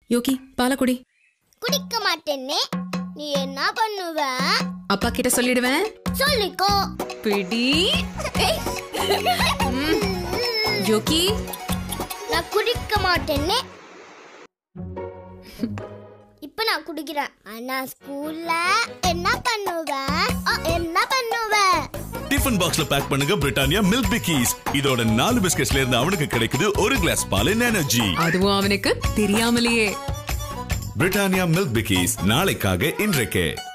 யோகி பாலக்குடி குடிக்க மாட்டேன்னே நீ என்ன பண்ணுவ அப்பா கிட்ட சொல்லிடுவேன் சொல்லிக்கோ பிடி ம். யோகி நான் குடிக்க மாட்டேன்னே இப்ப நான் குடிக்கிறேன் ஆனா ஸ்கூல்ல என்ன பண்ணுவேன் அ, என்ன பண்ணுவேன் டிஃபன் பாக்ஸ்ல பேக் பண்ணுங்க பிரிட்டானியா மில்க் பிக்கீஸ் இதோட நாலு பிஸ்கட்ஸ்ல இருந்து அவனுக்கு கிடைக்குது ஒரு கிளாஸ் பால் எனர்ஜி அதுவும் அவனுக்கு தெரியாமலேயே பிரிட்டானியா மில்க் பிக்கீஸ் நாளைக்காக இன்றைக்கே